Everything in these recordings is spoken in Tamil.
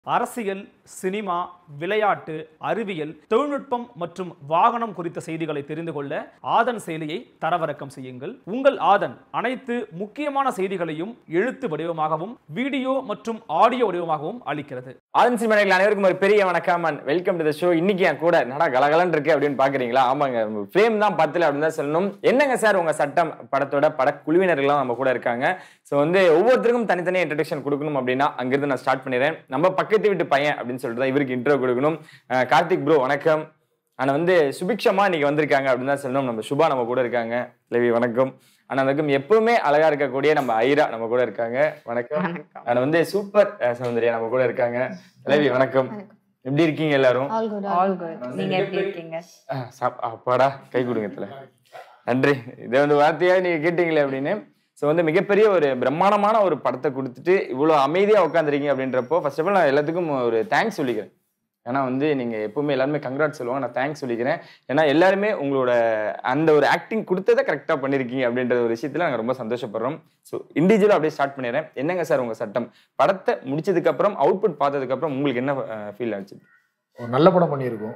அரசியல் சினிமா விளையாட்டு அறிவியல் தொழில்நுட்பம் மற்றும் வாகனம் குறித்த செய்திகளை தெரிந்து கொள்ள ஆதன் செயலியை தரவிறக்கம் செய்யுங்கள் உங்கள் ஆதன் அனைத்து முக்கியமான செய்திகளையும் எழுத்து வடிவமாகவும் வீடியோ மற்றும் ஆடியோ வடிவமாகவும் அளிக்கிறது ஆதன் சினிமானிகள் அனைவருக்கும் ஒரு பெரிய வணக்கம் and welcome to the show இன்னைக்கு என் கூட நடா கலகலன்னு இருக்கு அப்படின்னு பாக்குறீங்களா ஆமாங்க ஃப்ரேம் தான் பத்துல அப்படின்னு தான் சொல்லணும் என்னங்க சார் உங்க சட்டம் படத்தோட படக்குழுவினர்கள்லாம் நம்ம கூட இருக்காங்க ஸோ வந்து ஒவ்வொருத்தருக்கும் தனித்தனியாக இன்ட்ரடக்ஷன் கொடுக்கணும் அப்படின்னா அங்கிருந்து நான் ஸ்டார்ட் பண்ணிடுறேன் நம்ம பக்கத்து வீட்டு பையன் அப்படின்னு சொல்லிட்டு தான் இவருக்கு இன்ட்ரோ கொடுக்கணும் அஹ் கார்த்திக் ப்ரோ வணக்கம் ஆனால் வந்து சுபிக்ஷமா இன்னைக்கு வந்திருக்காங்க அப்படின்னு தான் சொல்லணும் நம்ம சுபா நம்ம கூட இருக்காங்க லவி வணக்கம் ஆனால் வணக்கம் எப்பவுமே அழகா இருக்கக்கூடிய நம்ம ஐரா நம்ம கூட இருக்காங்க வணக்கம் ஆனால் வந்து சூப்பர் அஹ், சௌந்தர்யா நம்ம கூட இருக்காங்க லவி வணக்கம் எப்படி இருக்கீங்க எல்லாரும் ஆல் குட் ஆல் குட் நீங்க எப்படி இருக்கீங்க அஹ், சாப்- அப்பாடா கை கொடுங்க இதுல நன்றி இதை வந்து வார்த்தையா நீங்க கேட்டீங்களே அப்படின்னு ஸோ வந்து மிகப்பெரிய ஒரு பிரம்மாண்டமான ஒரு படத்தை கொடுத்துட்டு இவ்வளோ அமைதியாக உட்காந்துருக்கீங்க அப்படின்றப்போ ஃபர்ஸ்ட் ஆஃப் ஆல் நான் எல்லாத்துக்கும் ஒரு தேங்க்ஸ் சொல்லிக்கிறேன் ஏன்னா வந்து நீங்க எப்பவுமே எல்லாருமே கங்க்ராட் சொல்லுவாங்க நான் தேங்க்ஸ் சொல்லிக்கிறேன் ஏன்னா எல்லாருமே உங்களோட அந்த ஒரு ஆக்டிங் கொடுத்ததை கரெக்டாக பண்ணியிருக்கீங்க அப்படின்ற ஒரு விஷயத்துல நாங்கள் ரொம்ப சந்தோஷப்படுறோம் ஸோ இண்டிவிஜுவலாக அப்படியே ஸ்டார்ட் பண்ணிடுறேன் என்னங்க சார் உங்க சட்டம் படத்தை முடிச்சதுக்கு அப்புறம் அவுட்புட் பார்த்ததுக்கு அப்புறம் உங்களுக்கு என்ன ஃபீல் ஆச்சு ஒரு நல்ல படம் பண்ணியிருக்கோம்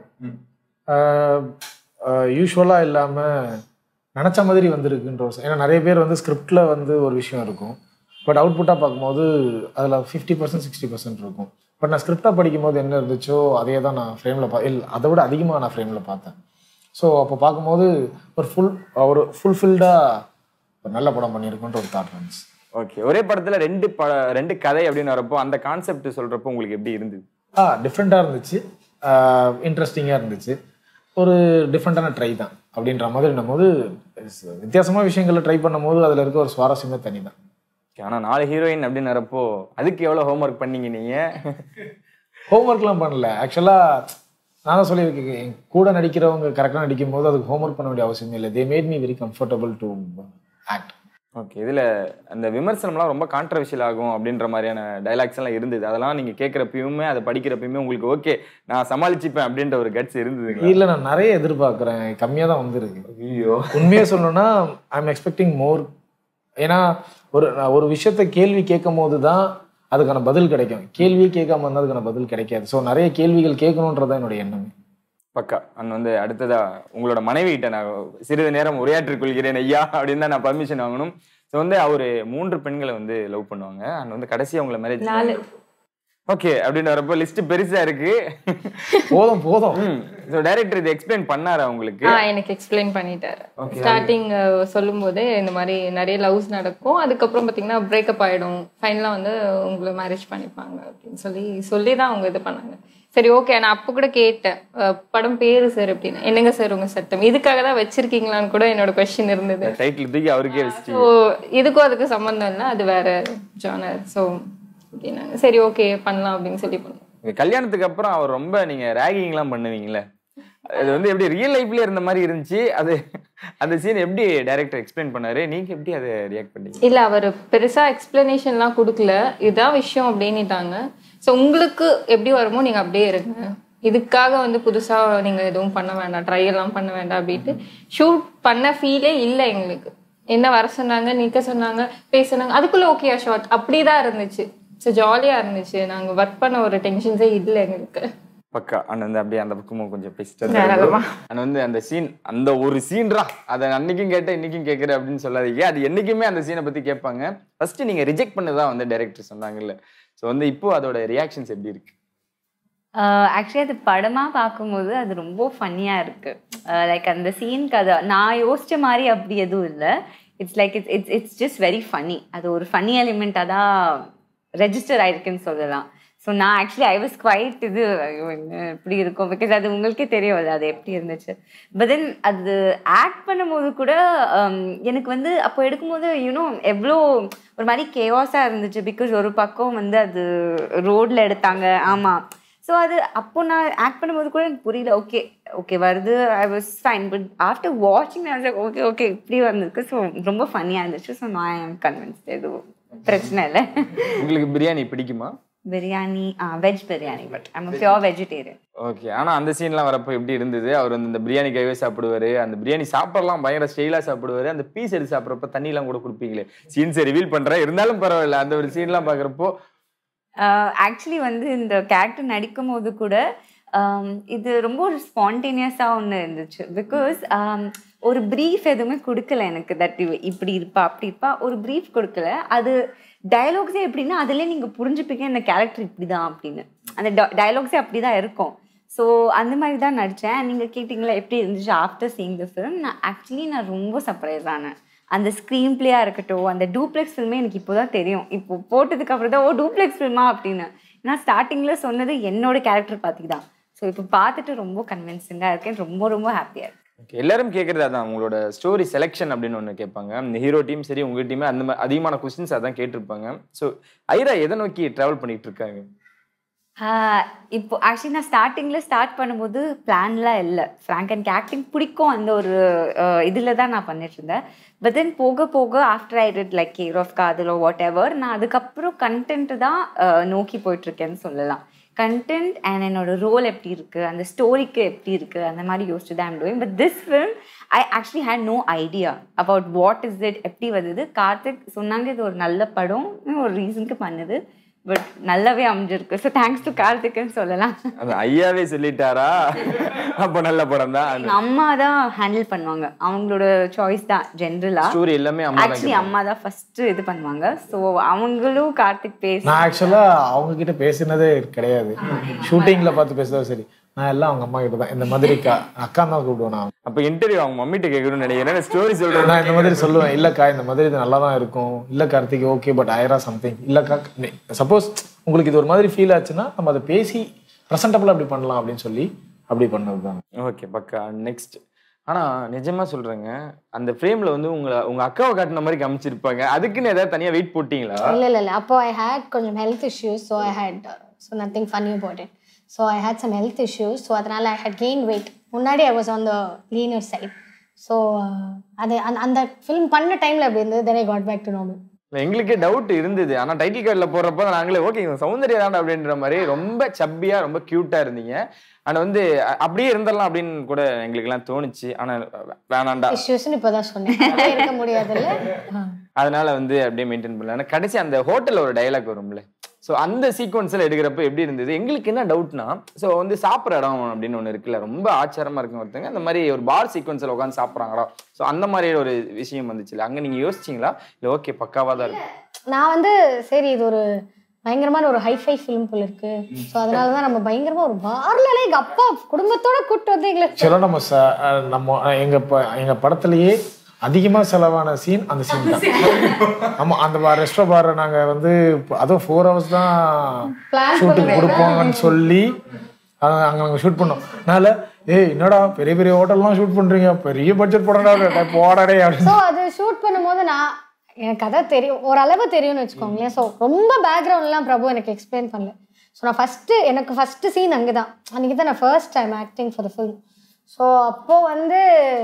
யூஸ்வலாக இல்லாமல் நினச்ச மாதிரி வந்திருக்குன்ற ஒரு ஏன்னா நிறைய பேர் வந்து ஸ்கிரிப்டில் வந்து ஒரு விஷயம் இருக்கும் பட் அவுட்புட்டாக பார்க்கும்போது அதில் ஃபிஃப்டி பர்சன்ட் சிக்ஸ்டி பர்சன்ட் இருக்கும் பட் நான் ஸ்கிரிப்டாக படிக்கும்போது என்ன இருந்துச்சோ அதே தான் நான் ஃப்ரேமில் பா இல்லை அதை விட அதிகமாக நான் ஃப்ரேமில் பார்த்தேன் ஸோ அப்போ பார்க்கும்போது ஒரு ஃபுல் ஒரு ஃபுல்ஃபில்டாக ஒரு நல்ல படம் பண்ணியிருக்கோன்ற ஒரு தாட் இருந்துச்சு ஓகே ஒரே படத்துல ரெண்டு பட ரெண்டு கதை அப்படின்னு வரப்போ அந்த கான்செப்ட் சொல்றப்போ உங்களுக்கு எப்படி இருந்தது ஆ டிஃப்ரெண்ட்டாக இருந்துச்சு இன்ட்ரெஸ்டிங்காக இருந்துச்சு ஒரு டிஃப்ரெண்ட்டான ட்ரை தான் அப்படின்ற மாதிரி போது வித்தியாசமான விஷயங்களை ட்ரை பண்ணும்போது அதில் இருக்க ஒரு சுவாரஸ்யமே தனி தான் ஆனா நாலு ஹீரோயின் அப்படின்னு வரப்போ அதுக்கு எவ்வளவு ஹோம்ஒர்க் பண்ணீங்க நீங்க ஹோம்ஒர்க்லாம் பண்ணல ஆக்சுவலாக நான் தான் சொல்லியிருக்கேன் என் கூட நடிக்கிறவங்க கரெக்டாக நடிக்கும் போது அதுக்கு ஹோம்ஒர்க் பண்ண வேண்டிய அவசியமே இல்லை they made me very comfortable to act okay இதுல அந்த விமர்சனம்லாம் ரொம்ப கான்ட்ரவர்ஷியல் ஆகும் அப்படின்ற மாதிரியான டைலாக்ஸ் எல்லாம் இருந்தது அதெல்லாம் நீங்க கேட்கறப்பயுமே அதை படிக்கிறப்பயுமே உங்களுக்கு ஓகே நான் சமாளிச்சுப்பேன் அப்படின்ற ஒரு கட்ஸ் இருந்ததுங்களா இல்லை நான் நிறைய எதிர்பார்க்குறேன் கம்மியாக தான் வந்திருக்கு ஐயோ உண்மையாக சொல்லணும்னா ஐ எம் எக்ஸ்பெக்டிங் மோர் ஏன்னா ஒரு நான் ஒரு விஷயத்த கேள்வி கேட்கும் போது தான் அதுக்கான பதில் கிடைக்கும் கேள்வியே கேட்காம இருந்தால் அதுக்கான பதில் கிடைக்காது ஸோ நிறைய கேள்விகள் கேட்கணுன்றதான் என்னுடைய எண்ணமே பக்கா அண்ட் வந்து அடுத்ததா உங்களோட மனைவி கிட்ட நான் சிறிது நேரம் உரையாற்றிக் கொள்கிறேன் ஐயா அப்படின்னு தான் நான் பர்மிஷன் வாங்கணும் ஸோ வந்து அவரு மூன்று பெண்களை வந்து லவ் பண்ணுவாங்க அண்ட் வந்து கடைசியா உங்களை மேரேஜ் நாலு ஓகே அப்படின்னு வரப்போ லிஸ்ட் பெருசா இருக்கு போதும் போதும் ஸோ டைரக்டர் இது எக்ஸ்பிளைன் பண்ணாரா உங்களுக்கு ஆ எனக்கு எக்ஸ்பிளைன் பண்ணிட்டாரு Okay. ஸ்டார்டிங் சொல்லும் போதே இந்த மாதிரி நிறைய லவ்ஸ் நடக்கும் அதுக்கப்புறம் பாத்தீங்கன்னா பிரேக்கப் ஆயிடும் ஃபைனலா வந்து உங்களை மேரேஜ் பண்ணிப்பாங்க அப்படின்னு சொல்லி சொல்லி தான் அவங்க இது பண்ணாங்க சரி ஓகே நான் அப்போ கூட கேட்டேன் அஹ், படம் பேரு சார் அப்படின்னு என்னங்க சார் உங்க சட்டம் இதுக்காக தான் வச்சிருக்கீங்களான்னு கூட என்னோட கொஸ்டின் இருந்தது டைட்டில் தூக்கி அவருக்கே வச்சுட்டு ஸோ இதுக்கும் அதுக்கு சம்மந்தம் இல்லை அது வேற ஜானர் ஸோ அப்படின்னாங்க சரி ஓகே பண்ணலாம் அப்படின்னு சொல்லி பண்ணோம் உங்க கல்யாணத்துக்கு அப்புறம் அவர் ரொம்ப நீங்க ரேகிங்லாம் பண்ணுவீங்களே அது வந்து எப்படி ரியல் லைஃப்ல இருந்த மாதிரி இருந்துச்சு அது அந்த சீன் எப்படி டைரக்டர் எக்ஸ்பிளைன் பண்ணாரு நீங்க எப்படி அதை ரியாக்ட் பண்ணீங்க இல்ல அவர் பெருசா எக்ஸ்பிளனேஷன்லாம் கொடுக்கல இதான் விஷயம் அப்படின்னுட்டாங்க ஸோ உங்களுக்கு எப்படி வருமோ நீங்க அப்படியே இருங்க இதுக்காக வந்து புதுசா நீங்க எதுவும் பண்ண வேண்டாம் ட்ரை எல்லாம் பண்ண வேண்டாம் அப்படின்ட்டு ஷூட் பண்ண ஃபீலே இல்லை எங்களுக்கு என்ன வர சொன்னாங்க நிக்க சொன்னாங்க பேசுனாங்க அதுக்குள்ள ஓகேயா ஷார்ட் அப்படிதான் இருந்துச்சு ஸோ ஜாலியா இருந்துச்சு நாங்க ஒர்க் பண்ண ஒரு டென்ஷன்ஸே இல்லை எங்களுக்கு பக்கா அண்ட் வந்து அப்படியே அந்த பக்கமும் கொஞ்சம் பேசிட்டு தாராளமா. அண்ட் வந்து அந்த சீன் அந்த ஒரு சீன்ரா அதை அன்னைக்கும் கேட்டேன் இன்னைக்கும் கேட்குறேன் அப்படின்னு சொல்லாதீங்க அது என்னைக்குமே அந்த சீனை பத்தி கேட்பாங்க ஃபர்ஸ்ட் நீங்க ரிஜெக்ட் பண்ணதான் வந்து டைரக்டர் சொன்னாங்கல்ல ஸோ வந்து இப்போ அதோட ரியாக்ஷன்ஸ் எப்படி இருக்கு ஆக்சுவலி அது படமாக பார்க்கும்போது அது ரொம்ப ஃபன்னியாக இருக்கு லைக் அந்த சீனுக்கு அது நான் யோசிச்ச மாதிரி அப்படி எதுவும் இல்லை it's like it's it's it's just very funny அது ஒரு ஃபன்னி எலிமெண்ட்டாக தான் ரெஜிஸ்டர் ஆயிருக்குன்னு சொல்லலாம் ஸோ நான் ஆக்சுவலி ஐ வாஸ் குவைட் இது ஐயோ, என்ன இப்படி இருக்கும் பிகாஸ் அது உங்களுக்கே தெரியும் அது அது எப்படி இருந்துச்சு பட் தென் அது ஆக்ட் பண்ணும்போது கூட um, எனக்கு வந்து அப்போ எடுக்கும்போது யூனோ எவ்வளோ ஒரு மாதிரி கேவாஸாக இருந்துச்சு பிகாஸ் ஒரு பக்கம் வந்து அது ரோட்ல எடுத்தாங்க ஆமாம் ஸோ அது அப்போ நான் ஆக்ட் பண்ணும்போது கூட எனக்கு புரியல ஓகே ஓகே வருது I was fine but after வாட்சிங் ஓகே ஓகே இப்படி வந்திருக்கு ஸோ ரொம்ப ஃபன்னியாக இருந்துச்சு ஸோ நான் ஐம் கன்வின்ஸ்ட் எதுவும் பிரச்சனை இல்லை உங்களுக்கு பிரியாணி பிடிக்குமா biryani veg biryani but I'm pure vegetarian okay ஆனா அந்த சீன்லாம் வரப்போ எப்படி இருந்தது அவர் வந்து இந்த பிரியாணி கைவே சாப்பிடுவாரு அந்த பிரியாணி சாப்பிடலாம் பயங்கர ஸ்டைலா சாப்பிடுவாரு அந்த பீஸ் எடுத்து சாப்பிட்றப்ப தண்ணிலாம் கூட கொடுப்பீங்களே சீன்ஸை ரிவீல் பண்றேன் இருந்தாலும் பரவாயில்ல அந்த ஒரு சீன்லாம் பாக்குறப்போ ஆக்சுவலி வந்து இந்த கேரக்டர் நடிக்கும் போது கூட ஆம், இது ரொம்ப ஒரு ஸ்பான்டேனியஸாக ஒன்று இருந்துச்சு பிகாஸ் ஒரு ப்ரீஃப் எதுவுமே கொடுக்கல எனக்கு தட் இப்படி இருப்பா அப்படி இருப்பா ஒரு ப்ரீஃப் கொடுக்கல அது டயலாக்ஸே எப்படின்னா அதிலே நீங்கள் புரிஞ்சுப்பீங்க இந்த கேரக்டர் இப்படி தான் அப்படின்னு அந்த டயலாக்ஸே அப்படி தான் இருக்கும் ஸோ அந்த மாதிரி தான் நடித்தேன் நீங்கள் கேட்டிங்களா எப்படி இருந்துச்சு ஆஃப்டர் சீங் த ஃபிலிம் நான் ஆக்சுவலி நான் ரொம்ப சர்ப்ரைஸ் ஆனேன் அந்த ஸ்க்ரீன் பிளேயாக இருக்கட்டும் அந்த டூப்ளெக்ஸ் ஃபில்மே எனக்கு இப்போ தான் தெரியும் இப்போ போட்டதுக்கு அப்புறம் தான் ஓ டூப்ளெக்ஸ் ஃபில்மா அப்படின்னு நான் ஸ்டார்டிங்கில் சொன்னது என்னோட கேரக்டர் பார்த்தி தான் ஸோ இப்போ பார்த்துட்டு ரொம்ப கன்வின்சிங்காக இருக்கேன் ரொம்ப ரொம்ப ஹாப்பியாக இருக்கேன் Okay, எல்லாரும் கேட்கறது அதான் உங்களோட ஸ்டோரி செலெக்ஷன் அப்படின்னு ஒன்று கேட்பாங்க இந்த ஹீரோ டீம் சரி உங்க டீமே அந்த மாதிரி அதிகமான கொஸ்டின்ஸ் அதான் கேட்டிருப்பாங்க ஸோ ஐரா எதை நோக்கி டிராவல் பண்ணிட்டு இருக்காங்க ஆஹ் இப்போ ஆக்சுவலி நான் ஸ்டார்டிங்கில் ஸ்டார்ட் பண்ணும்போது பிளான்லாம் இல்லை ஃப்ராங்க் அண்ட் ஆக்டிங் பிடிக்கும் அந்த ஒரு இதில் தான் நான் பண்ணிட்டு இருந்தேன் பட் தென் போக போக after I did like care of காதலோ வாட் எவர் நான் அதுக்கப்புறம் கண்டென்ட் தான் ஆஹ் நோக்கி போயிட்டுருக்கேன்னு சொல்லலாம் கண்டென்ட் அண்ட் என்னோட ரோல் எப்படி இருக்குது அந்த ஸ்டோரிக்கு எப்படி இருக்குது அந்த மாதிரி யோசிச்சு தான் doing but this film I actually had no idea about what is it எப்படி வந்தது கார்த்திக் சொன்னாங்க இது ஒரு நல்ல படம் ஒரு ரீசனுக்கு பண்ணுது பட் நல்லாவே அமைஞ்சிருக்கு ஸோ தேங்க்ஸ் டு கார்த்திக்னு சொல்லலாம் அந்த ஐயாவே சொல்லிட்டாரா அப்போ நல்ல படம் தான் எங்க அம்மா தான் ஹேண்டில் பண்ணுவாங்க அவங்களோட சாய்ஸ் தான் ஜென்ரலா ஸ்டோரி எல்லாமே அம்மா தான் ஆக்சுவலி அம்மா தான் ஃபர்ஸ்ட் இது பண்ணுவாங்க ஸோ அவங்களும் கார்த்திக் பேசி நான் ஆக்சுவலாக அவங்க கிட்ட பேசினதே கிடையாது ஷூட்டிங்கில் பார்த்து பேசுறதும் சரி நான் எல்லாம் அவங்க அம்மா கிட்ட தான் இந்த மாதிரி கா அக்கா தான் கூப்பிடுவேன் நான் அப்போ இன்டர்வியூ அவங்க மம்மிட்ட கேட்கணும்னு நினைக்கிறேன் ஸ்டோரி சொல்றேன் நான் இந்த மாதிரி சொல்லுவேன் இல்லக்கா இந்த மாதிரி இது நல்லா தான் இருக்கும் இல்ல கார்த்திக் ஓகே பட் ஐரா சம்திங் இல்லக்கா சப்போஸ் உங்களுக்கு இது ஒரு மாதிரி ஃபீல் ஆச்சுன்னா நம்ம அதை பேசி ப்ரெசன்டபுளாக அப்படி பண்ணலாம் அப்படின்னு சொல்லி அப்படி பண்ணது தான் ஓகே பக்கா நெக்ஸ்ட் ஆனா நிஜமா சொல்றேங்க அந்த ஃப்ரேம்ல வந்து உங்களை உங்க அக்காவை காட்டின மாதிரி காமிச்சிருப்பாங்க அதுக்குன்னு ஏதாவது தனியா வெயிட் போட்டீங்களா இல்ல இல்ல இல்ல அப்போ ஐ ஹேட் கொஞ்சம் health issues so I had so nothing funny about it so I had some health issues so அதனால ஐ ஹேட் கெயின் வெயிட் முன்னாடி I was on the leaner side so அது அந்த அந்த ஃபிலிம் பண்ண டைமில் அப்படி இருந்தது then I got back to normal இல்ல, எங்களுக்கே டவுட் இருந்தது ஆனா டைட்டில் கார்டில் போடுறப்ப நாங்களே ஓகே இவங்க சௌந்தர்யா தான் அப்படின்ற மாதிரி ரொம்ப சப்பியா ரொம்ப கியூட்டா இருந்தீங்க ஆனா வந்து அ- அப்படியே இருந்துடலாம் அப்படின்னு கூட எங்களுக்கு எல்லாம் தோணுச்சு ஆனா வேணாண்டா இஷ்யூஸ்னு இப்போ தான் சொன்னேன் அப்படியே இருக்க முடியாதுல்ல ஆ. அதனால வந்து அப்படியே மெயின்டைன் பண்ணல ஆனா கடைசி அந்த ஹோட்டல்ல ஒரு டயலாக் வரும்ல ஸோ அந்த சீக்வன்ஸ்ல எடுக்கிறப்ப எப்படி இருந்தது எங்களுக்கு என்ன டவுட்னா ஸோ வந்து சாப்பிட்ற இடம் அப்படின்னு ஒன்று இருக்குல்ல ரொம்ப ஆச்சரியமா இருக்கும் ஒருத்தங்க அந்த மாதிரி ஒரு பார் சீக்வன்ஸ்ல உட்காந்து சாப்பிட்றாங்களா ஸோ அந்த மாதிரி ஒரு விஷயம் வந்துச்சுல அங்க நீங்க யோசிச்சீங்களா இல்லை ஓகே பக்காவா தான் இருக்கு நான் வந்து சரி இது ஒரு பயங்கரமான ஒரு ஹைஃபை ஃபிலிம் போல இருக்கு ஸோ அதனால தான் நம்ம பயங்கரமா ஒரு பார்லல எங்க அப்பா குடும்பத்தோட கூட்டு வந்து எங்களை ஆக்சுவலாக நம்ம ச அஹ் நம்ம அஹ் எங்க ப எங்க படத்துலயே அதிகமா செலவான சீன் அந்த சீன் தான் ஆமா அந்த பார் ரெஸ்டோ பாரை நாங்க வந்து இப்ப- அதுவும் ஃபோர் ஹவர்ஸ் தான் ஷூட்டிங் கொடுப்போங்கன்னு சொல்லி அஹ் அங்க நாங்க ஷூட் பண்ணோம் அதனால ஏய் என்னடா பெரிய பெரிய ஹோட்டல்லாம் ஷூட் பண்றீங்க பெரிய பட்ஜெட் படம்டா போடாடே அப்படின்னு ஸோ அது ஷூட் பண்ணும்போது நான் எனக்கு கதை தெரியும் ஓரளவு தெரியும்னு வச்சுக்கோங்களேன் ஸோ ரொம்ப பேக்ரவுண்ட்லாம் பிரபு எனக்கு எக்ஸ்பிளைன் பண்ணல ஸோ நான் ஃபஸ்ட்டு எனக்கு ஃபஸ்ட்டு சீன் அங்கே தான் அன்றைக்கி தான் நான் first time acting for the film so அப்போது வந்து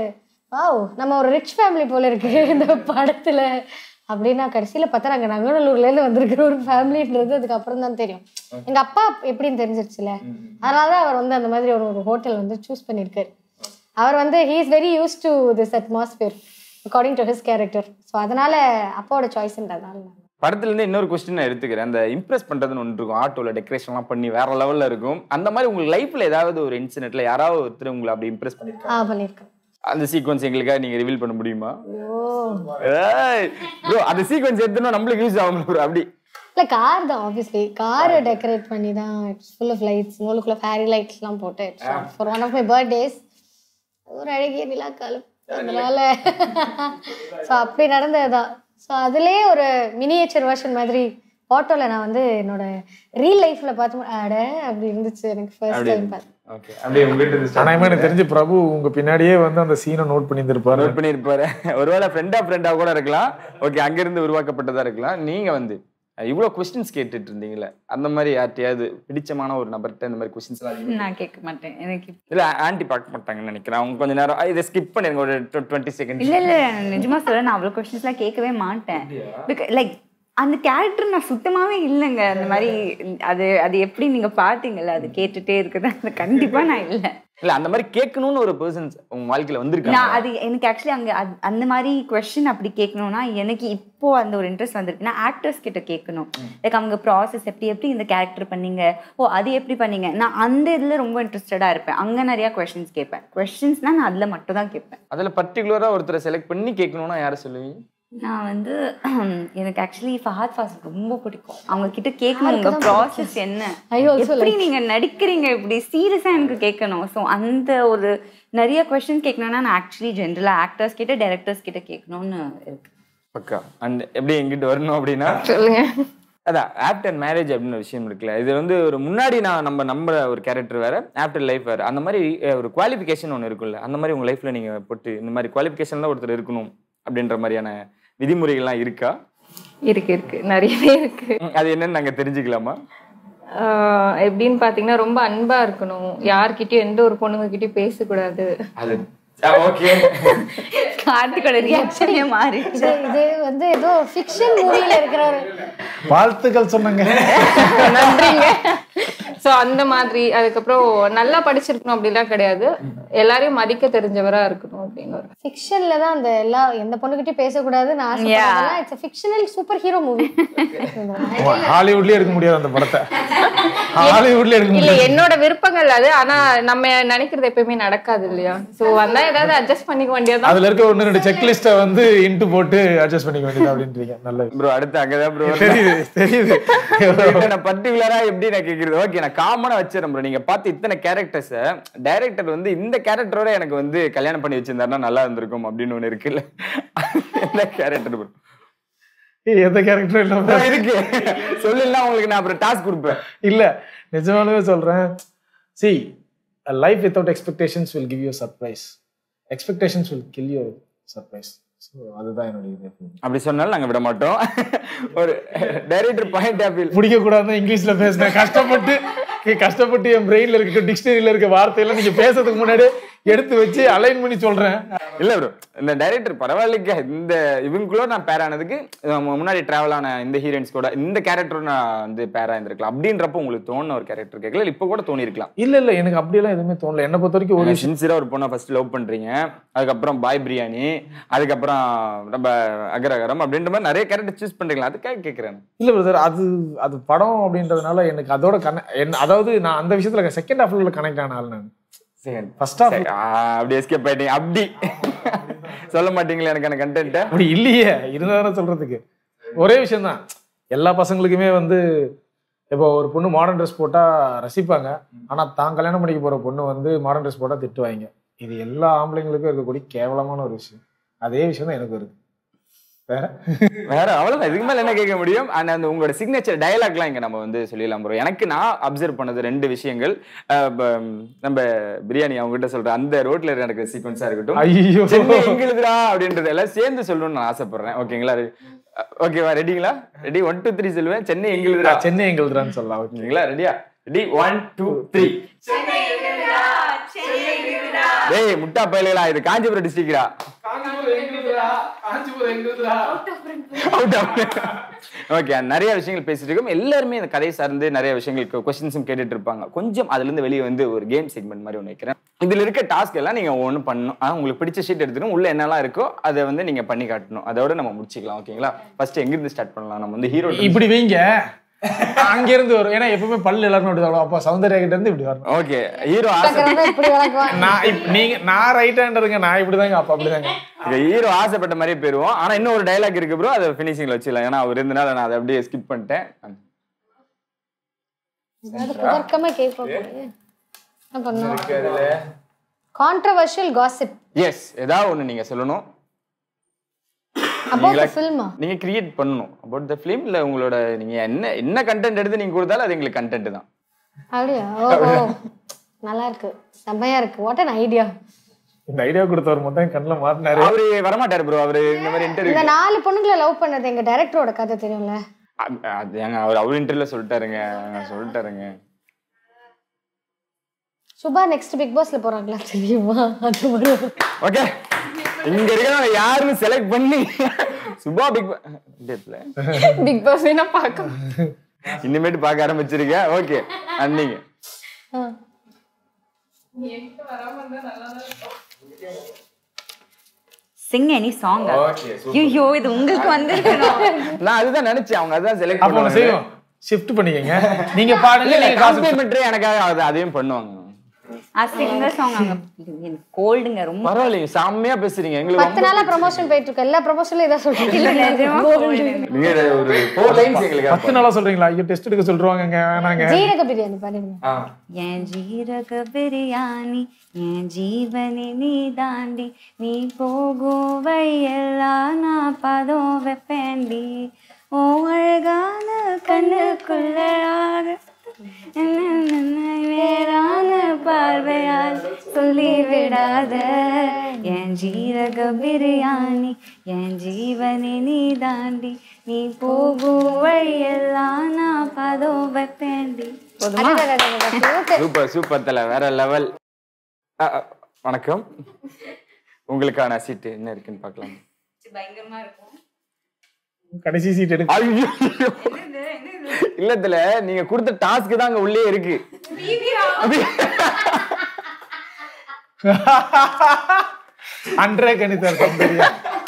வாவ் நம்ம ஒரு ரிச் ஃபேமிலி போல இருக்கு இந்த படத்தில் அப்படின்னா கடைசியில் பார்த்தா நாங்கள் நங்கநல்லூர்லேருந்து வந்திருக்கிற ஒரு ஃபேமிலின்றது அதுக்கப்புறம் தான் தெரியும் எங்கள் அப்பா எப்படின்னு தெரிஞ்சிருச்சுல அதனால தான் அவர் வந்து அந்த மாதிரி ஒரு ஒரு ஹோட்டல் வந்து சூஸ் பண்ணியிருக்காரு அவர் வந்து he is very use to this atmosphere according to his character so அதனால அப்பாவோட சாய்ஸ்ன்றதுனால படத்துல இருந்து இன்னொரு கொஸ்டின் நான் எடுத்துக்கிறேன் அந்த இம்ப்ரெஸ் பண்றதுன்னு ஒன்று இருக்கும் ஆட்டோல டெக்கரேஷன்லாம் பண்ணி வேற லெவல்ல இருக்கும் அந்த மாதிரி உங்களுக்கு லைஃப்ல ஏதாவது ஒரு இன்சிடென்ட்ல யாராவது ஒருத்தர் உங்களை அப்படி இம்ப்ரெஸ் பண்ணிருக்காங்க ஆ பண்ணியிருக்கேன் அந்த சீக்வன்ஸ் எங்களுக்காக நீங்க ரிவீல் பண்ண முடியுமா ஐயோ ப்ரோ அந்த சீக்வன்ஸ் எடுத்தோம்னா நம்மளுக்கு யூஸ் ஆகும் bro அப்படி இல்லை கார் தான் ஆப்வியஸ்லி காரை டெக்கரேட் பண்ணி தான் இட்ஸ் ஃபுல் ஆஃப் லைட்ஸ் நூலுக்குள்ள ஃபேரி லைட்ஸ்லாம் போட்டு for one of my birthdays ஒரு அழகிய நிலாக்காலம் அதனால ஸோ அப்படி நடந்தது தான் ஸோ அதுலேயே ஒரு மினியேச்சர் வெர்ஷன் மாதிரி ஆட்டோவில் நான் வந்து என்னோட ரீல் லைஃப்பில் பார்த்து அட அப்படி இருந்துச்சு எனக்கு ஃபர்ஸ்ட் டைம் பார்த்து ஓகே அப்படியே உங்ககிட்ட ஆனா எனக்கு தெரிஞ்சு பிரபு உங்க பின்னாடியே வந்து அந்த சீனை நோட் பண்ணியிருந்திருப்பாரு நோட் பண்ணியிருப்பாரு ஒருவேளை ஃப்ரெண்டா ஃப்ரெண்டா கூட இருக்கலாம் ஓகே அங்கிருந்து உருவாக்கப்பட்டதா இருக்கலாம் நீங்க வந்து இவ்வளோ கொஸ்டின்ஸ் கேட்டுட்டு இருந்தீங்கல்ல அந்த மாதிரி யார்ட்டையாவது பிடிச்சமான ஒரு நபர்கிட்ட இந்த மாதிரி கொஸ்டின்ஸ் எல்லாம் நான் கேட்க மாட்டேன் எனக்கு இல்ல ஆன்டி பார்க்க மாட்டாங்கன்னு நினைக்கிறேன் அவங்க கொஞ்ச நேரம் "ஆ, இதை ஸ்கிப் பண்ணிருங்க ஒரு டுவெண்ட்டி செகண்ட் இல்ல இல்ல நிஜமா சொல்ல நான் அவ்வளவு கொஸ்டின்ஸ்லாம் கேட்கவே மாட்டேன் லைக் அந்த கேரக்டர் நான் சுத்தமாவே இல்லைங்க அந்த மாதிரி அது அது எப்படி நீங்க பாத்தீங்கல்ல அது கேட்டுட்டே இருக்குது அது கண்டிப்பா நான் இல்லை இல்ல அந்த மாதிரி கேட்கணும்னு ஒரு பர்சன்ஸ் உங்க வாழ்க்கையில நான் வந்திருக்காங்க அது எனக்கு ஆக்சுவலி அங்க அது- அந்த மாதிரி கொஸ்டின் அப்படி கேட்கணும்னா எனக்கு இப்போ அந்த ஒரு இன்ட்ரெஸ்ட் வந்திருக்குன்னா ஆக்டர்ஸ் கிட்ட கேட்கணும் லைக் அவங்க ப்ராசஸ் எப்படி எப்படி இந்த கேரக்டர் பண்ணீங்க ஓ அது எப்படி பண்ணீங்க நான் அந்த இதுல ரொம்ப இன்ட்ரெஸ்டடா இருப்பேன் அங்க நிறைய கொஸ்டின்ஸ் கேட்பேன் கொஸ்டின்ஸ்னா நான் அதுல மட்டும் தான் கேட்பேன் அதுல பர்டிகுலரா ஒருத்தரை செலக்ட் பண்ணி கேட்கணும்னா யாரை சொல்லுவீங்க நான் வந்து எனக்கு ஆக்சுவலி ஃபஹத் ஃபாசில் ரொம்ப பிடிக்கும் அவங்க கிட்ட கேட்கணும் உங்க ப்ராசஸ் என்ன I also எப்படி நீங்க நடிக்கிறீங்க இப்படி சீரியஸா எனக்கு கேட்கணும் ஸோ அந்த ஒரு நிறைய கொஸ்டின் கேட்கணும்னா நான் ஆக்சுவலி ஜென்ரலா ஆக்டர்ஸ் கிட்ட டைரக்டர்ஸ் கிட்ட கேட்கணும்னு இருக்கு பக்கா அண்ட் எப்படி எங்கிட்ட வரணும் அப்படின்னா சொல்லுங்க அதான் ஆஃப்டர் மேரேஜ் அப்படின்னு ஒரு விஷயம் இருக்குல்ல இது வந்து ஒரு முன்னாடி நான் நம்ம நம்புற ஒரு கேரக்டர் வேற ஆஃப்டர் லைஃப் வேற அந்த மாதிரி அஹ், ஒரு குவாலிஃபிகேஷன் ஒன்று இருக்குல்ல அந்த மாதிரி உங்க லைஃப்ல நீங்க போட்டு இந்த மாதிரி குவாலிஃபிகேஷன் தான் ஒருத்தர் இருக்கணும் அப்படின்ற மாதிரியான விதிமுறைகள்லாம் இருக்கா இருக்கு இருக்கு நிறையவே இருக்கு ம், அது என்னன்னு நாங்க தெரிஞ்சுக்கலாமா ஆஹ் எப்படின்னு பாத்தீங்கன்னா ரொம்ப அன்பா இருக்கணும் யார்கிட்டயும் எந்த ஒரு பொண்ணுங்க கிட்டயும் பேசக்கூடாது அது ஓகே கார்த்திகோட ரியாக்ஷனே மாறி இது இது வந்து ஏதோ ஃபிக்ஷன் மூவில இருக்கிற ஒரு வாழ்த்துக்கள் சொன்னங்க நன்றிங்க சோ அந்த மாதிரி அதுக்கப்புறம் நல்லா படிச்சிருக்கணும் அப்படிலாம் கிடையாது எல்லாரையும் மதிக்க தெரிஞ்சவரா இருக்கணும் அப்படின்னு ஒரு ஃபிக்ஷன்ல தான் அந்த எல்லா எந்த பொண்ணுகிட்டயும் பேசக்கூடாதுன்னு ஆசைப்படுறதெல்லாம் it's fictional super hero movie ஹாலிவுட்லயே எடுக்க முடியாது அந்த படத்தை ஹாலிவுட்ல எடுக்க இல்ல முடியாது என்னோட விருப்பங்கள் அது ஆனா நம்ம நினைக்கிறது எப்பயுமே நடக்காது இல்லையா சோ வந்தா ஏதாவது அட்ஜஸ்ட் பண்ணிக்க வேண்டியதுதான் அதுல இருக்க ஒன்னு ரெண்டு செக்லிஸ்ட வந்து இன்ட்டு போட்டு அட்ஜஸ்ட் பண்ணிக்க வேண்டியது அப்படின்றீங்க நல்ல ப்ரோ அடுத்து அங்கதான் ப்ரோ தெரியுது தெரியுது நான் பர்டிகுலரா எப்படி நான் கேக்குறது ஓகே நான் காமனா வச்சிடறேன் bro. நீங்க பார்த்து இத்தனை கேரக்டர்ஸ் டைரக்டர் வந்து இந்த கேரக்டரோட எனக்கு வந்து கல்யாணம் பண்ணி வச்சிருந்தாருன்னா நல்லா இருந்திருக்கும் அப்படின்னு ஒண்ணு இருக்குல்ல என்ன கேரக்டர் ப்ரோ ஏய், எந்த கேரக்டரும் இல்லாம இருக்கு சொல்லலாம் உங்களுக்கு நான் அப்புறம் டாஸ்க் கொடுப்பேன் இல்ல நிஜமாலுமே சொல்றேன் see life without expectations will give you surprise expectations will kill you surprise so அதுதான் என்னுடைய இது அப்படி சொன்னாலும் நாங்க விட மாட்டோம் ஒரு டைரக்டர் பாயிண்ட் ஆஃப் வியூ பிடிக்க கூடாதுன்னு இங்கிலீஷ்ல பேசினேன் கஷ்டப்பட்டு கஷ்டப்பட்டு என் பிரெயின்ல இருக்க டிக்ஷனரியில இருக்க வார்த்தையெல்லாம் நீங்க பேசுறதுக்கு முன்னாடி எடுத்து வச்சு அலைன் பண்ணி சொல்றேன் இல்ல ப்ரோ இந்த டைரக்டர் பரவாயில்லைங்க இந்த இவங்களும் நான் பேர் ஆனதுக்கு நம்ம முன்னாடி டிராவல் ஆன இந்த ஹீரோயின்ஸ் கூட இந்த கேரக்டரும் நான் வந்து பேரா இருந்திருக்கலாம் அப்படின்றப்ப உங்களுக்கு தோணுன ஒரு கேரக்டர் கேட்கல இப்ப கூட தோணி இருக்கலாம் இல்ல இல்ல எனக்கு அப்படியெல்லாம் எதுவுமே தோணல என்ன பொறுத்த வரைக்கும் ஒரு ஒரு விஷயம் சின்சியரா ஒரு பொண்ணை ஃபர்ஸ்ட் லவ் பண்றீங்க அதுக்கப்புறம் பாய் பிரியாணி அதுக்கப்புறம் நம்ம அகரகரம் அப்படின்ற மாதிரி நிறைய கேரக்டர் சூஸ் பண்றீங்களா அதுக்காக கேக்குறேன் இல்ல பிரதர் அது அது படம் அப்படின்றதுனால எனக்கு அதோட கன என்ன அதாவது நான் அந்த விஷயத்துல செகண்ட் ஹாஃப்ல கனெக்ட் ஆன ஆள் நான் சரி ஃபர்ஸ்ட் ஹாஃப் சரி, ஆ, அப்படி எஸ்கேப் ஆயிட்டீங்க அப்படி சொல்ல மாட்டீங்களா எனக்கான கண்டென்ட் அப்படி இல்லையே இருந்தாலும் சொல்றதுக்கு ஒரே விஷயம் தான் எல்லா பசங்களுக்குமே வந்து இப்போ ஒரு பொண்ணு மாடர்ன் ட்ரெஸ் போட்டா ரசிப்பாங்க ஆனா தான் கல்யாணம் பண்ணிக்க போற பொண்ணு வந்து மாடர்ன் ட்ரெஸ் போட்டா திட்டுவாங்க இது எல்லா ஆம்பளைங்களுக்கும் இருக்கக்கூடிய கேவலமான ஒரு விஷயம் அதே விஷயம் தான் எனக்கு இருக்கு வேற வேற அவ்வளவுதான் இதுக்கு மேல என்ன கேட்க முடியும் அண்ட் அந்த உங்களோட சிக்னேச்சர் டயலாக்லாம் இங்க நம்ம வந்து சொல்லிடலாம் ப்ரோ எனக்கு நான் அப்சர்வ் பண்ணது ரெண்டு விஷயங்கள் அஹ் ப- நம்ம பிரியாணி அவங்க கிட்ட சொல்ற அந்த ரோட்ல நடக்கிற சீக்வன்ஸா இருக்கட்டும் ஐயோ சென்னை எங்களுதுடா அப்படின்றது எல்லாம் சேர்ந்து சொல்லணும்னு நான் ஆசைப்படுறேன் ஓகேங்களா ஓகேவா ரெடிங்களா ரெடி ஒன் டூ த்ரீ சொல்லுவேன் சென்னை எங்களுதுடா சென்னை எங்களுதுறான்னு சொல்லலாம் ஓகே ஓகேங்களா ரெடியா ரெடி ஒன் டூ த்ரீ டேய் முட்டா பயலுகளா இது காஞ்சிபுரம் டிஸ்ட்ரிக்டா ஓகே நிறைய விஷயங்கள் பேசிட்டு இருக்கோம் எல்லாருமே இந்த கதையை சார்ந்து நிறைய விஷயங்கள் கொஸ்டின்ஸும் கேட்டுட்டு இருப்பாங்க கொஞ்சம் அதுல இருந்து வெளியே வந்து ஒரு கேம் செக்மெண்ட் மாதிரி ஒன்று வைக்கிறேன் இதுல இருக்க டாஸ்க் எல்லாம் நீங்க ஒன்று பண்ணணும் ஆனா, உங்களுக்கு பிடிச்ச ஷீட் எடுத்துக்கணும் உள்ள என்னெல்லாம் இருக்கோ அதை வந்து நீங்க பண்ணி காட்டணும் அதோட நம்ம முடிச்சுக்கலாம் ஓகேங்களா ஃபர்ஸ்ட் எங்க இருந்து ஸ்டார்ட் பண்ணலாம் நம்ம வந்து ஹீரோ இப்படி வைங்க அங்க இருந்து வரும் ஏன்னா எப்பவுமே பல்லு எல்லாருமே அப்படி வரும் அப்போ சௌந்தர்யா கிட்ட இருந்து இப்படி வரணும் ஓகே ஹீரோ ஆசை பார்க்கறவங்க இப்படி வளர்க்குவாங்க நான் இப்ப நீங்க நான் ரைட் ஹேண்டருங்க நான் இப்படிதாங்க அப்ப அப்படிதாங்க ஹீரோ ஆசைப்பட்ட மாதிரியே போயிருவோம் ஆனா இன்னும் ஒரு டைலாக் இருக்கு ப்ரோ அதை ஃபினிஷிங்ல வச்சிடலாம் ஏன்னா அவர் இருந்தனால நான் அதை அப்படியே ஸ்கிப் பண்ணிட்டேன் அதாவது குதர்க்கமா கேட்போம் என்ன பண்ணுவோம் கான்ட்ரவர்ஷியல் காசிப் எஸ் ஏதாவது ஒண்ணு நீங்க சொல்லணும் அபவுட் த ஃபில்மா நீங்க கிரியேட் பண்ணணும் அபவுட் த ஃபிலிம் இல்ல உங்களோட நீங்க என்ன என்ன கண்டென்ட் எடுத்து நீங்க கொடுத்தாலும் அது எங்களுக்கு கண்டென்ட் தான் அப்படியா ஓஹோ நல்லா இருக்கு செம்மையா இருக்கு வாட் அன் ஐடியா இந்த ஐடியா கொடுத்தவர் மொத்தம் கண்ணுல மாட்டினாரு அவரு வரமாட்டாரு ப்ரோ அவரு இந்த மாதிரி இன்டர்வியூ இந்த நாலு பொண்ணுங்களை லவ் பண்ணது எங்க டைரக்டரோட கதை தெரியும்ல அது ஏங்க அவர் அவர் இன்டர்வியூல சொல்லிட்டாருங்க சொல்லிட்டாருங்க சுபா நெக்ஸ்ட் பிக் பாஸ்ல போறாங்களா தெரியுமா அது வரும் ஓகே இங்க இருக்கிறவங்க யாருன்னு செலக்ட் பண்ணி சுபா பிக் டேட்ல பிக் பாஸ் வேணா பார்க்கலாம் இனிமேட்டு பார்க்க ஆரம்பிச்சிருக்க ஓகே அன்னிங்க sing any song Okay, super. ஐயோ இது உங்களுக்கு வந்திருக்கணும் நான் அதுதான் நினைச்சேன் அவங்க அதுதான் செலக்ட் அப்போ ஒண்ணு செய்வோம் ஷிஃப்ட் பண்ணிக்கங்க நீங்க பாடுங்க நீங்க காசு காம்ப்ளிமெண்ட்ரி எனக்காக அது அதையும் பண்ணுவாங்க சிங்கர் சாங் அங்க கோல்டுங்க ரொம்ப பரவாயில்லைங்க செம்மையா பேசுறீங்க எங்களுக்கு பத்து நாளா ப்ரமோஷன் போயிட்டு இருக்கு எல்லா ப்ரமோஷன்லயும் இதான் சொல்றீங்க இல்ல நிஜமா golden. நீங்க ஒரு ஃபோர் லைன்ஸ் எங்களுக்கு பத்து நாளா சொல்றீங்களா ஐயோ டெஸ்ட் எடுக்க சொல்றாங்க வேணாங்க ஜீரக பிரியாணி பாருங்க ஆ. என் ஜீரக பிரியாணி என் ஜீவனி நீ தாண்டி நீ போகும் வழியெல்லாம் நான் பதம் வைப்பேண்டி ஓ அழகான கண்ணுக்குள்ள ஆக வேறான பார்வையால் சொல்லி விடாத என் ஜீரக பிரியாணி என் ஜீவனி நீ தாண்டி நீ போகும் வழியெல்லாம் நான் பதம் வைப்பேண்டி போதுமா சூப்பர் சூப்பர் தல வேற லெவல் வணக்கம் உங்களுக்கான சீட்டு என்ன இருக்குன்னு பார்க்கலாம் பயங்கரமா இருக்கும் கடைசி சீட் எடுக்க ஐயோ இல்ல தல நீங்க கொடுத்த டாஸ்க் தான் அங்க உள்ளே இருக்கு அன்றே கணிதர் சௌந்தர்யா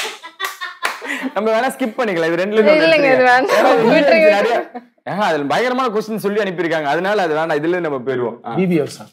நம்ம வேணா ஸ்கிப் பண்ணிக்கலாம் இது ரெண்டுல இருந்து ஒண்ணு இல்லைங்க, இது எடுத்துருங்க. வேண்டாம். ஏன்னா இதுல விட்டுருங்க. நிறைய- ஏங்க, அதுல பயங்கரமான கொஸ்டின் சொல்லி அனுப்பியிருக்காங்க அதனால அது வேண்டாம் இதுல நம்ம போயிருவோம் ஆ. பிபி ஹவுஸா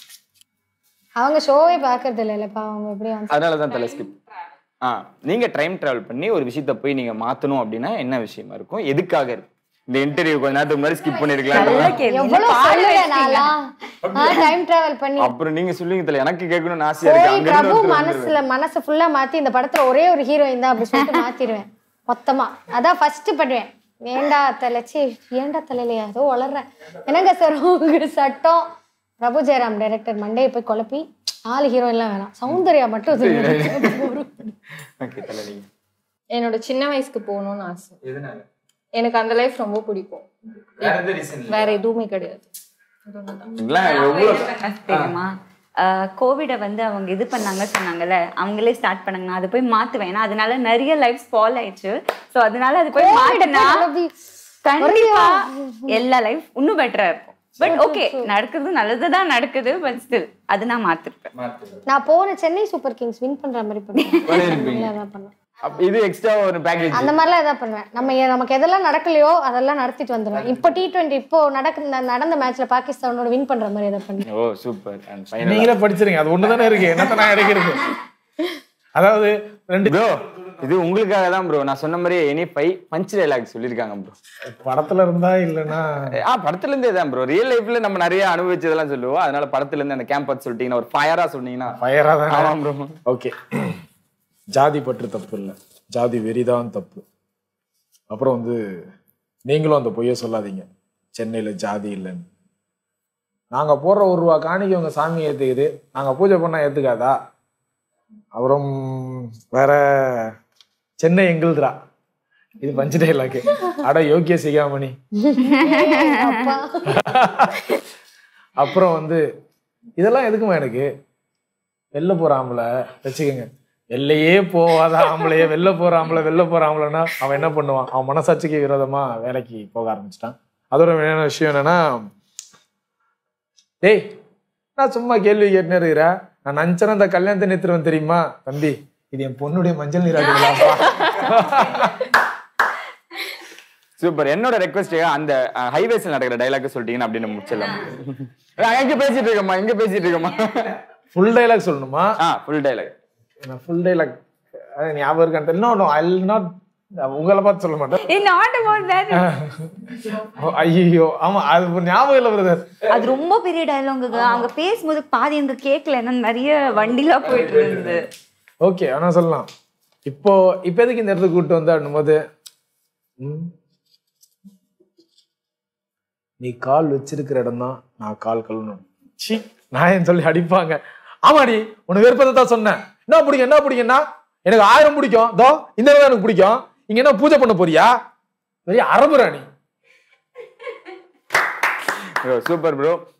அவங்க ஷோவே பாக்குறது இல்லைல்லப்பா அவங்க எப்படி வந்து அதனாலதான் தலை ஸ்கிப் ஆ நீங்க டைம் டிராவல் பண்ணி ஒரு விஷயத்த போய் நீங்க மாத்தணும் அப்படின்னா என்ன விஷயமா இருக்கும் எதுக்காக இருக்கும் இந்த இன்டர்வியூ கொஞ்ச நேரத்துக்கு முன்னாடி ஸ்கிப் பண்ணிருக்கலாம் எவ்வளவு சொல்லுவேன் நான்லாம் டைம் டிராவல் பண்ணி அப்புறம் நீங்க சொல்லுங்க தல எனக்கு கேட்கணும்னு ஆசையா இருக்கு போய் அங்க பிரபு இருந்து மனசுல மனசு ஃபுல்லா மாத்தி இந்த படத்துல ஒரே ஒரு ஹீரோயின் தான் அப்படி சொல்லிட்டு மாத்திடுவேன் மொத்தமா அதான் ஃபர்ஸ்ட் பண்ணுவேன் வேண்டா தலைச்சி ஏண்டா தலையிலையா ஏதோ வளர்றேன் என்னங்க சார் உங்க சட்டம் பிரபு ஜெயராம் டைரக்டர் மண்டையை போய் குழப்பி நாலு ஹீரோயின்லாம் வேணாம் சௌந்தர்யா மட்டும் இது ஓகே தல நீங்க என்னோட சின்ன வயசுக்கு போகணும்னு ஆசை எதனால எனக்கு அந்த லைஃப் ரொம்ப பிடிக்கும் வேற எந்த ரீசன் வேற எதுவுமே கிடையாது எவ்வளவு தெரியுமா கோவிட வந்து அவங்க இது பண்ணாங்க சொன்னாங்கல்ல அவங்களே ஸ்டார்ட் பண்ணாங்க நான் அதை போய் மாத்துவேன் ஏன்னா அதனால நிறைய லைஃப் ஸ்பால் ஆயிடுச்சு சோ அதனால அது போய் மாட்டினா கண்டிப்பா எல்லா லைஃப் இன்னும் பெட்டரா இருக்கும் பட் ஓகே நடக்குது நல்லதுதான் நடக்குது பட் ஸ்டில் அது நான் மாத்திருப்பேன் நான் போன சென்னை சூப்பர் கிங்ஸ் வின் பண்ற மாதிரி பண்ணுவேன் பண்ணிருப்பீங்க. அதான் பண்ணுவேன் அப்ப இது எக்ஸ்ட்ரா ஒரு பேக்கேஜ் அந்த மாதிரிலாம் எதாவது பண்ணுவேன் நம்ம எ- நமக்கு எதெல்லாம் நடக்கலையோ அதெல்லாம் நடத்திட்டு வந்துடுவேன் இப்போ டி டுவெண்ட்டி இப்போ நடக்க நடந்த மேட்ச்ல பாகிஸ்தானோட வின் பண்ற மாதிரி எதாவது பண்ணுவேன் ஓ சூப்பர் அண்ட் ஃபைனல் நீங்களே படிச்சிருங்க அது ஒண்ணுதானே இருக்கு என்னத்த நான் எடுக்கிறது அதாவது ரெண்டு ப்ரோ இது உங்களுக்காக தான் ப்ரோ நான் சொன்ன மாதிரி எனி ஃபைவ் பஞ்ச் டைலாக் சொல்லியிருக்காங்க ப்ரோ படத்துல இருந்தா இல்லைன்னா ஆ படத்துல இருந்தே தான் ப்ரோ ரியல் லைஃப்ல நம்ம நிறைய அனுபவிச்சதெல்லாம் சொல்லுவோம் அதனால படத்துல இருந்து அந்த கேம்ப் பார்த்து சொல்லிட்டீங்கன்னா ஒரு ஃபயரா சொன்னீங்கன்னா ஃபயரா தான் ஆமா ப்ரோ ஓகே ஜாதி பற்று தப்பு இல்லை ஜாதி வெறிதான் தப்பு அப்புறம் வந்து நீங்களும் அந்த பொய்யை சொல்லாதீங்க சென்னையில ஜாதி இல்லைன்னு நாங்க போடுற ஒரு ரூபா காணிக்கு உங்க சாமி ஏத்துக்குது நாங்க பூஜை பண்ணா ஏத்துக்காதா அப்புறம் வேற சென்னை எங்களுதுரா இது பஞ்சு டைலாக்கு அட யோக்கிய சிகாமணி அப்புறம் வந்து இதெல்லாம் எதுக்குமா எனக்கு வெளில போற ஆம்பளை வச்சுக்கோங்க வெளிலையே போகாத ஆம்பளைய வெளில போற ஆம்பளை வெளில போற ஆம்பளைன்னா அவன் என்ன பண்ணுவான் அவன் மனசாட்சிக்கு விரோதமா வேலைக்கு போக ஆரம்பிச்சிட்டான் அதோட வேணான விஷயம் என்னன்னா டேய் நான் சும்மா கேள்வி கேட்டுனே இருக்கிறேன் நான் நினச்சேன்னா இந்த கல்யாணத்தை நிறுத்துருவேன் தெரியுமா தம்பி இது என் பொண்ணுடைய மஞ்சள் நீராட்டுங்களாப்பா சூப்பர் என்னோட ரெக்வஸ்ட் அந்த ஹைவேஸ்ல நடக்கிற டைலாக் சொல்லிட்டீங்கன்னா அப்படின்னு முடிச்சிடலாம் நான் எங்க பேசிட்டு இருக்கேம்மா எங்க பேசிட்டு இருக்கேம்மா ஃபுல் டைலாக் சொல்லணுமா ஆ ஃபுல் டைலாக் நான் ஃபுல் டைலாக் ஞாபகம் இருக்கான்னு தெரியல நோ ஐ நாட் உங்களை பார்த்து சொல்ல மாட்டேன் ஏ நாட் அபவுட் தட் ஐயோ ஆமா அது ஒரு ஞாபகம் இல்லை பிரதர் அது ரொம்ப பெரிய டயலாங்குங்க அங்க பேசும்போது பாதி எனக்கு கேட்கல ஏன்னா நிறைய வண்டிலாம் போயிட்டு இருந்தது ஓகே ஆனா சொல்லலாம் இப்போ இப்போ எதுக்கு இந்த இடத்துக்கு கூப்பிட்டு வந்த போது நீ கால் வச்சிருக்கிற இடம் தான் நான் கால் கழுவணும் சி நான் சொல்லி அடிப்பாங்க ஆமாடி உனக்கு விருப்பத்தை தான் சொன்னேன் என்ன பிடிக்கும் என்ன பிடிக்கும்னா எனக்கு ஆயிரம் பிடிக்கும் தோ இந்த இடம் தான் எனக்கு பிடிக்கும் இங்க என்ன பூஜை பண்ண போறியா பெரிய அரபு ராணி சூப்பர் ப்ரோ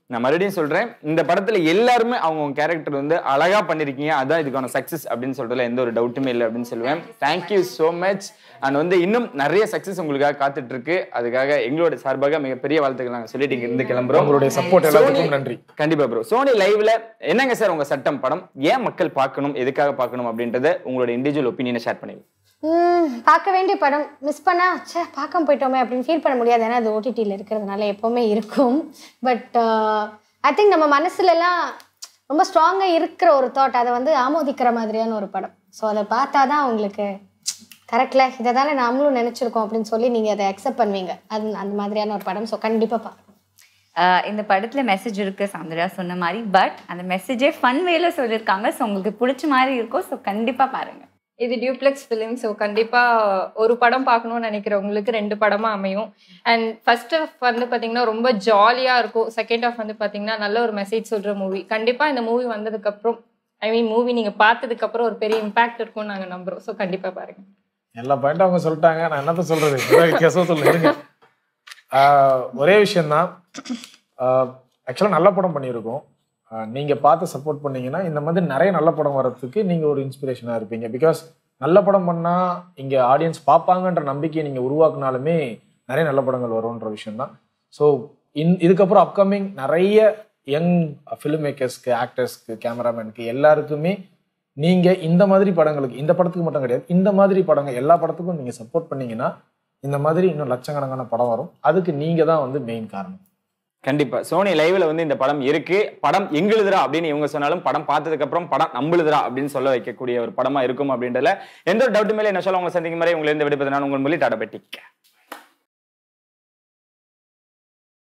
நான் மறுபடியும் சொல்றேன் இந்த படத்துல எல்லாருமே அவங்க கேரக்டர் வந்து அழகா பண்ணிருக்கீங்க அதான் இதுக்கான சக்சஸ் அப்படின்னு சொல்றதுல எந்த ஒரு டவுட்டுமே இல்லை அப்படின்னு சொல்லுவேன் தேங்க்யூ so மச் அண்ட் வந்து இன்னும் நிறைய சக்சஸ் உங்களுக்காக காத்துட்டு இருக்கு அதுக்காக எங்களோட சார்பாக மிகப்பெரிய வாழ்த்துக்கள் நாங்க சொல்லிட்டு இங்க இருந்து கிளம்புறோம் உங்களுடைய சப்போர்ட் எல்லாத்துக்கும் நன்றி கண்டிப்பா ப்ரோ சோனி லைவ்ல என்னங்க சார் உங்க சட்டம் படம் ஏன் மக்கள் பார்க்கணும் எதுக்காக பார்க்கணும் அப்படின்றத உங்களோட இண்டிவிஜுவல் ஒப்பீனியனை ஷேர் பண்ணுங்க ம், பார்க்க வேண்டிய படம் மிஸ் பண்ணா ச்சே பார்க்காம போயிட்டோமே அப்படின்னு ஃபீல் பண்ண முடியாது ஏன்னா அது ஓடிடியில் இருக்கிறதுனால எப்போவுமே இருக்கும் பட் ஐ திங்க் நம்ம மனசுலலாம் ரொம்ப ஸ்ட்ராங்காக இருக்கிற ஒரு தாட் அதை வந்து ஆமோதிக்கிற மாதிரியான ஒரு படம் ஸோ அதை பார்த்தா தான் உங்களுக்கு கரெக்ட்ல இதை தானே நாமளும் நினச்சிருக்கோம் அப்படின்னு சொல்லி நீங்கள் அதை அக்செப்ட் பண்ணுவீங்க அது அந்த மாதிரியான ஒரு படம் ஸோ கண்டிப்பாக பார்க்கணும் ஆஹ் இந்த படத்துல மெசேஜ் இருக்கு சந்திரா சொன்ன மாதிரி பட் அந்த மெசேஜே ஃபன் வேல சொல்லியிருக்காங்க ஸோ உங்களுக்கு பிடிச்ச மாதிரி இருக்கும் ஸோ கண்டிப்பா பாருங்க இது டியூப்ளெக்ஸ் ஃபிலிம் ஸோ கண்டிப்பா ஒரு படம் பார்க்கணும்னு நினைக்கிறவங்களுக்கு ரெண்டு படமா அமையும் அண்ட் ஃபர்ஸ்ட் ஹாஃப் வந்து பாத்தீங்கன்னா ரொம்ப ஜாலியா இருக்கும் செகண்ட் ஹாஃப் வந்து பாத்தீங்கன்னா நல்ல ஒரு மெசேஜ் சொல்ற மூவி கண்டிப்பா இந்த மூவி வந்ததுக்கு அப்புறம் ஐ மீன் மூவி நீங்க பார்த்ததுக்கு அப்புறம் ஒரு பெரிய இம்பாக்ட் இருக்கும்னு நாங்க நம்புறோம் ஸோ கண்டிப்பா பாருங்க எல்லா பாயிண்ட்டும் அவங்க சொல்லிட்டாங்க நான் என்னத்த சொல்றது ஏதாவது வித்தியாசம் சொல்ல இருங்க ஆஹ் ஒரே விஷயம்தான் ஆக்சுவலாக நல்ல படம் பண்ணியிருக்கோம் ஆஹ் நீங்க பார்த்து சப்போர்ட் பண்ணீங்கன்னா இந்த மாதிரி நிறைய நல்ல படம் வர்றதுக்கு நீங்க ஒரு இன்ஸ்பிரேஷனா இருப்பீங்க பிகாஸ் நல்ல படம் பண்ணா இங்க ஆடியன்ஸ் பார்ப்பாங்கன்ற நம்பிக்கையை நீங்க உருவாக்குனாலுமே நிறைய நல்ல படங்கள் வரும்ன்ற விஷயம்தான் ஸோ இன் இதுக்கப்புறம் அப்கமிங் நிறைய யங் ஃபிலிம் மேக்கர்ஸ்க்கு ஆக்டர்ஸ்க்கு கேமராமேனுக்கு எல்லாருக்குமே நீங்க இந்த மாதிரி படங்களுக்கு இந்த படத்துக்கு மட்டும் கிடையாது இந்த மாதிரி படங்கள் எல்லா படத்துக்கும் நீங்க சப்போர்ட் பண்ணீங்கன்னா இந்த மாதிரி இன்னும் லட்சக்கணக்கான படம் வரும் அதுக்கு நீங்க தான் வந்து மெயின் காரணம் கண்டிப்பா சோனி லைவ்ல வந்து இந்த படம் இருக்கு படம் எங்களுதுரா அப்படின்னு இவங்க சொன்னாலும் படம் பார்த்ததுக்கு அப்புறம் படம் நம்மளுதுரா அப்படின்னு சொல்ல வைக்கக்கூடிய ஒரு படமா இருக்கும் அப்படின்றதுல எந்த ஒரு டவுட் மேலே என்ன சொல்ல உங்க சந்திக்கும் முறை உங்களை இருந்து விடுப்பது நான் உங்கள் மொழி டாடா பெட்டிக்க